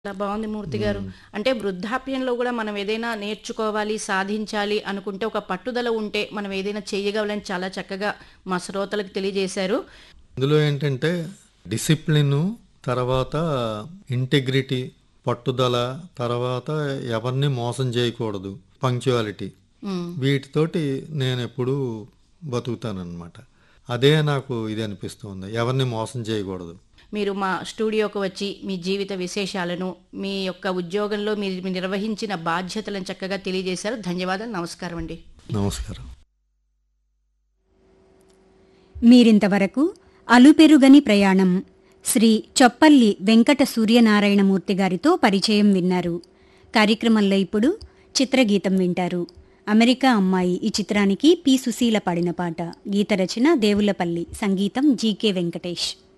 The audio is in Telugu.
చాలా బాగుంది మూర్తి గారు అంటే వృద్ధాప్యంలో కూడా మనం ఏదైనా నేర్చుకోవాలి సాధించాలి అనుకుంటే ఒక పట్టుదల ఉంటే మనం ఏదైనా చేయగలని చాలా చక్కగా మా శ్రోతలకు తెలియజేశారు ఇందులో ఏంటంటే డిసిప్లిన్ తర్వాత ఇంటెగ్రిటీ పట్టుదల తర్వాత ఎవరిని మోసం చేయకూడదు పంక్చువాలిటీ ఉమ్, వీటితోటి నేను ఎప్పుడూ బతుకుతానన్నమాట అదే నాకు ఇది అనిపిస్తుంది ఎవరిని మోసం చేయకూడదు మీరు మా స్టూడియోకి వచ్చి మీ జీవిత విశేషాలను మీ యొక్క ఉద్యోగంలో మీరు నిర్వహించిన బాధ్యతలను చక్కగా తెలియజేశారు ధన్యవాదాలు నమస్కారం అండి నమస్కారం మీరింతవరకు అలుపెరుగని ప్రయాణం శ్రీ చొప్పల్లి వెంకట సూర్యనారాయణమూర్తి గారితో పరిచయం విన్నారు కార్యక్రమంలో ఇప్పుడు చిత్రగీతం వింటారు అమెరికా అమ్మాయి ఈ చిత్రానికి పి సుశీల పాడిన పాట గీత రచన దేవులపల్లి సంగీతం జీకే వెంకటేష్